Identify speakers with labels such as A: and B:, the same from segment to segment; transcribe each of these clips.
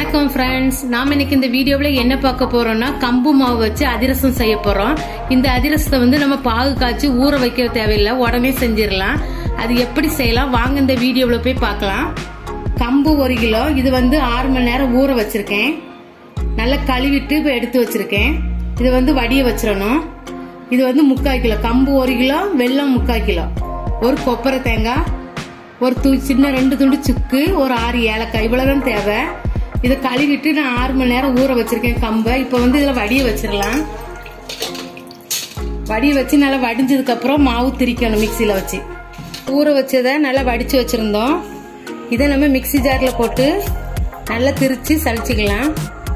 A: வணக்கம் ஃப்ரெண்ட்ஸ் நாம இன்னைக்கு இந்த வீடியோவில் என்ன பார்க்க போறோம்னா கம்பு மாவு வச்சு அதிரசம் செய்ய போறோம் இந்த அதிரசத்தை வந்து நம்ம பாகு காய்ச்சி ஊற வைக்க தேவையில்லை உடனே செஞ்சிடலாம் அது எப்படி செய்யலாம் வாங்க இந்த வீடியோவில் போய் பார்க்கலாம் கம்பு ஒரு கிலோ இது வந்து ஆறு மணி நேரம் ஊற வச்சிருக்கேன் நல்லா கழுவிட்டு இப்போ எடுத்து வச்சிருக்கேன் இது வந்து வடிய வச்சிடணும் இது வந்து முக்கால் கிலோ கம்பு ஒரு கிலோ வெல்லம் முக்கால் கிலோ ஒரு கொப்பரை தேங்காய் ஒரு து சின்ன ரெண்டு துண்டு சுக்கு ஒரு ஆறு ஏலக்காய் இவ்வளவுதான் தேவை இதை கழுவிட்டு நான் ஆறு மணி நேரம் ஊற வச்சிருக்கேன் கம்பை இப்போ வந்து இதில் வடிய வச்சிடலாம் வடிய வச்சு நல்லா வடிஞ்சதுக்கு அப்புறம் மாவு திரிக்கணும் மிக்சியில் வச்சு ஊற வச்சதை நல்லா வடிச்சு வச்சிருந்தோம் இதை நம்ம மிக்சி ஜாரில் போட்டு நல்லா திரிச்சு சளிச்சுக்கலாம்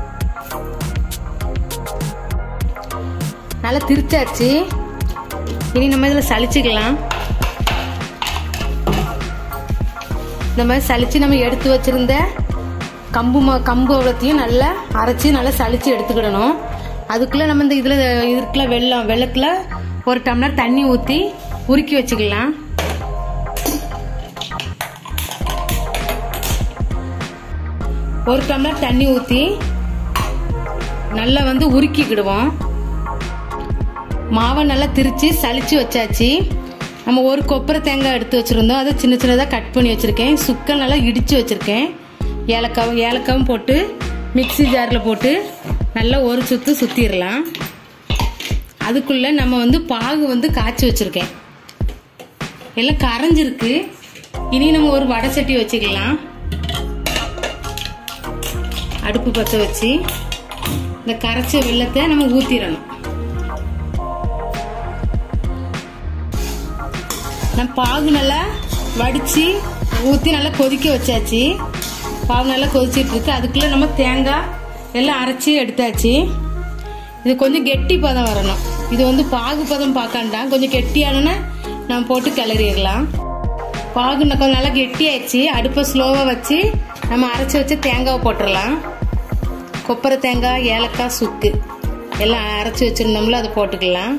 A: நல்லா திரிச்சாச்சு இனி நம்ம இதில் சளிச்சுக்கலாம் இந்த மாதிரி சளிச்சு நம்ம எடுத்து வச்சிருந்த கம்பு மா கம்பு அவ்வளோத்தையும் நல்லா அரைச்சி நல்லா சளிச்சு எடுத்துக்கிடணும் அதுக்குள்ளே நம்ம இந்த இதில் இதுக்குள்ள வெள்ளம் வெள்ளத்தில் ஒரு டம்ளர் தண்ணி ஊற்றி உருக்கி வச்சுக்கலாம் ஒரு டம்ளர் தண்ணி ஊற்றி நல்லா வந்து உருக்கிக்கிடுவோம் மாவை நல்லா திரிச்சு சளிச்சு வச்சாச்சு நம்ம ஒரு கொப்பரை தேங்காய் எடுத்து வச்சுருந்தோம் அதை சின்ன சின்னதாக கட் பண்ணி வச்சுருக்கேன் சுக்கல் நல்லா இடித்து வச்சுருக்கேன் ஏலக்காவும் ஏலக்காவும் போட்டு மிக்சி ஜாரில் போட்டு நல்லா ஒரு சுற்று சுற்றிடலாம் அதுக்குள்ளே நம்ம வந்து பாகு வந்து காய்ச்சி வச்சுருக்கேன் எல்லாம் கரைஞ்சிருக்கு இனி நம்ம ஒரு வடை சட்டி வச்சுக்கலாம் அடுப்பு பற்ற வச்சு இந்த கரைச்ச வெள்ளத்தை நம்ம ஊற்றிடணும் நம்ம பாகு நல்லா வடித்து ஊற்றி நல்லா கொதிக்க வச்சாச்சு பாகு நல்லா கொதிச்சிட்டு இருக்கு அதுக்குள்ளே நம்ம தேங்காய் எல்லாம் அரைச்சி எடுத்தாச்சு இது கொஞ்சம் கெட்டி பதம் வரணும் இது வந்து பாகு பதம் பார்க்காண்டாம் கொஞ்சம் கெட்டியானோன்னு நம்ம போட்டு கிளறிடலாம் பாகு கொஞ்சம் நல்லா கெட்டி ஆயிடுச்சு அடுப்பை ஸ்லோவாக வச்சு நம்ம அரைச்சி வச்சு தேங்காவை போட்டுடலாம் கொப்பரை தேங்காய் ஏலக்காய் சுக்கு எல்லாம் அரைச்சி வச்சுருந்தோம்ல அதை போட்டுக்கலாம்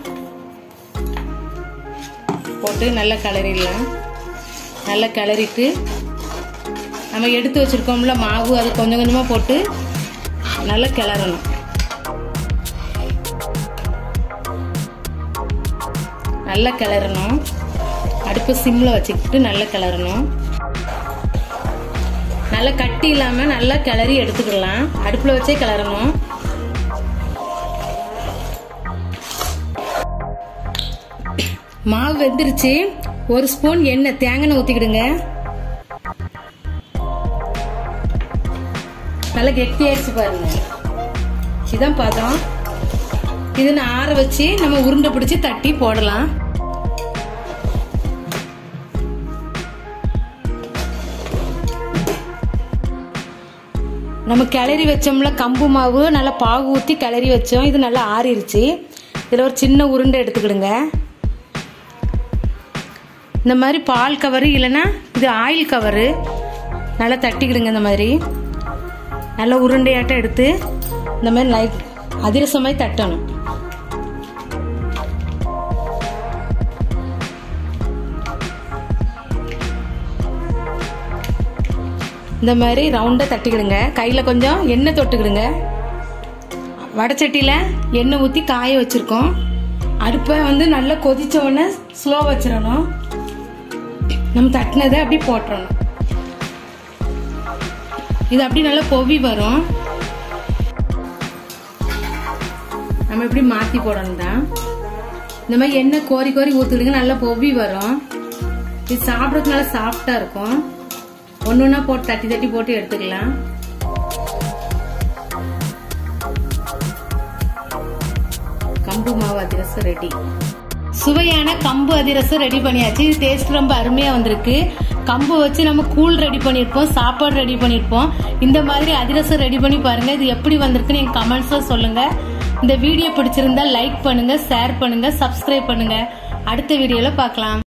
A: போட்டு நல்லா கிளறிடலாம் நல்லா கிளறிட்டு நம்ம எடுத்து வச்சுருக்கோம்ல மாவு அது கொஞ்சம் கொஞ்சமாக போட்டு நல்லா கிளறணும் நல்லா கிளறணும் அடுப்பு சிம்மில் வச்சுக்கிட்டு நல்லா கிளறணும் நல்லா கட்டி இல்லாமல் நல்லா கிளறி எடுத்துக்கலாம் அடுப்பில் வச்சே கிளறணும் மாவு வெந்துருச்சு ஒரு ஸ்பூன் எண்ணெய் தேங்காய் ஊற்றிக்கிடுங்க நல்லா கெட்டியாயிடுச்சு பாருங்க இதான் பதம் இது நான் ஆற வச்சு நம்ம உருண்டை பிடிச்சி தட்டி போடலாம் நம்ம கிளறி வச்சோம்ல கம்பு மாவு நல்லா பாகு ஊற்றி கிளறி வச்சோம் இது நல்லா ஆறிடுச்சு இதில் ஒரு சின்ன உருண்டை எடுத்துக்கிடுங்க இந்த மாதிரி பால் கவரு இல்லைன்னா இது ஆயில் கவரு நல்லா தட்டிக்கிடுங்க இந்த மாதிரி நல்லா உருண்டையாட்டம் எடுத்து இந்த மாதிரி லைட் அதிரசம் மாதிரி தட்டணும் இந்த மாதிரி ரவுண்டாக தட்டிக்கிடுங்க கையில் கொஞ்சம் எண்ணெய் தொட்டுக்கிடுங்க வடச்சட்டியில் எண்ணெய் ஊற்றி காய வச்சுருக்கோம் அடுப்பை வந்து நல்லா கொதிச்ச உடனே ஸ்லோ வச்சிடணும் நம்ம தட்டினதை அப்படி போட்டுறணும் இது அப்படி நல்லா பொவி வரும் நம்ம இப்படி மாற்றி போடணும் தான் இந்த மாதிரி எண்ணெய் கோரி கோரி ஊற்றுடுங்க நல்லா பொவி வரும் இது சாப்பிட்றதுக்கு நல்லா சாஃப்டாக இருக்கும் ஒன்று ஒன்றா போட்டு தட்டி தட்டி போட்டு எடுத்துக்கலாம் கம்பு மாவு அதிரசம் ரெடி சுவையான கம்பு அதிரசம் ரெடி பண்ணியாச்சு இது டேஸ்ட் ரொம்ப அருமையா வந்திருக்கு கம்பு வச்சு நம்ம கூழ் ரெடி பண்ணியிருப்போம் சாப்பாடு ரெடி பண்ணியிருப்போம் இந்த மாதிரி அதிரசம் ரெடி பண்ணி பாருங்க இது எப்படி வந்திருக்குன்னு எங்க கமெண்ட்ஸ்ல சொல்லுங்க இந்த வீடியோ பிடிச்சிருந்தா லைக் பண்ணுங்க ஷேர் பண்ணுங்க சப்ஸ்கிரைப் பண்ணுங்க அடுத்த வீடியோல பார்க்கலாம்